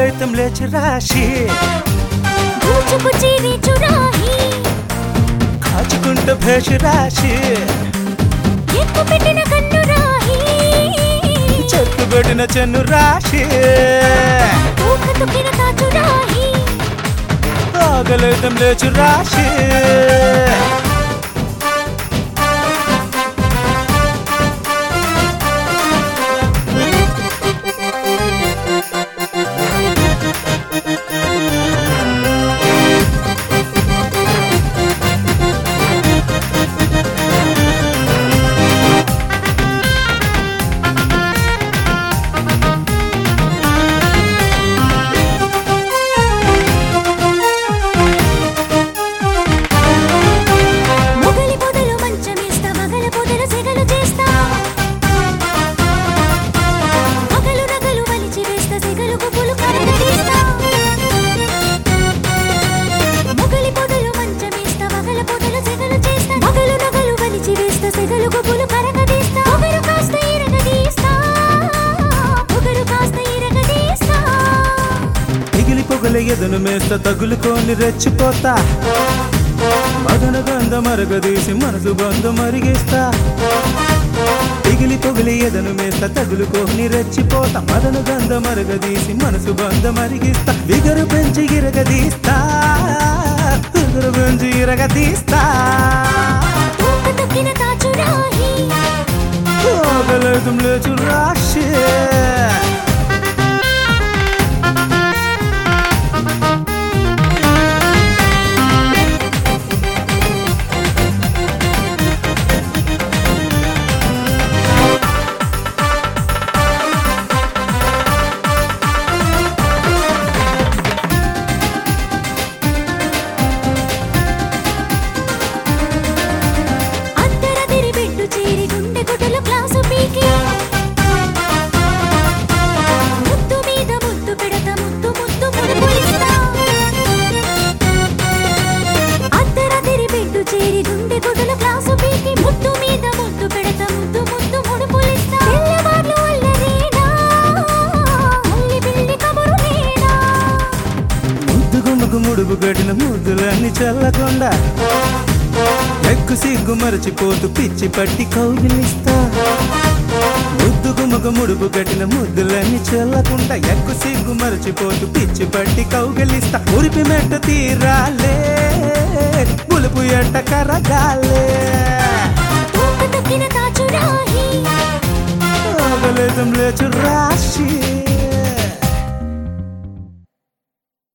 ఆగలైతం లేచి రాశి దూచుకుచి చురాహి కాచుకుంట భేష రాశి ఎక్కు పెట్టిన కన్ను రాహి చెట్టు పెట్టిన చెన్ను రాశి తూక తుకిన కాచు రాహి ఆగలైతం లేచి రాశి మొగలి పొదలు మంచమేస్తా మగల పొదలు సెగలు చేస్తా మగలు నగలు వలిచి వేస్తా సెగలు గుబులు కరగదీస్తా మొగలి పొదలు మంచమేస్తా మగల పొదలు సెగలు చేస్తా మగలు నగలు వలిచి వేస్తా సెగలు గుబులు కరగదీస్తా పొగరు కాస్త ఇరగదీస్తా పొగరు కాస్త ఇరగదీస్తా మిగిలి పొగల ఎదను మేస్త తగులుకొని రెచ్చిపోతా మదన గంధ మరగదీసి మనసు బంధ మరిగిస్తా మిగిలి పొగలి ఎదను మేస్త తగులుకొని రెచ్చిపోతా మదన గంధ మరగదీసి మనసు బంధ మరిగిస్తా విగరు పెంచి ఇరగదీస్తా విగరు పెంచి ఇరగదీస్తా తూక తొక్కిన కాచు రాహి ఆగలేదు లేచు రాశి అద్దరదిరి బిడ్డు చేరి గుండె గుడ్డలు గ్లాసు పీకి ముద్దు మీద ముద్దు పెడత ముద్దు ముద్దు ముడుపులిస్తా అద్దరదిరి బిడ్డు చేరి గుండె గుడ్డలు గ్లాసు పీకి ముద్దు మీద ముద్దు పెడత ముద్దు ముద్దు ముడుపులిస్తా తెల్లవార్లు అల్లరేనా అల్లి బిల్లి కబురులేనా ముద్దు గుమ్మకు ముడుపు కట్టిన ముద్దులన్నీ చల్లకుండా ఎక్కు సిగ్గు మరచిపోతూ పిచ్చి పట్టి కౌగిలిస్తా ముద్దు గుమ్మకు ముడుపు కట్టిన ముద్దులన్నీ చల్లకుండా ఎక్కు సిగ్గు మరచిపోతూ పిచ్చి పట్టి కౌగిలిస్తా ఉరిపి మెట్ట తీరాలే పులుపు ఎట్ట కరగాలే తూక తొక్కిన కాచు రాహి ఆగలేదం లేచు రాశి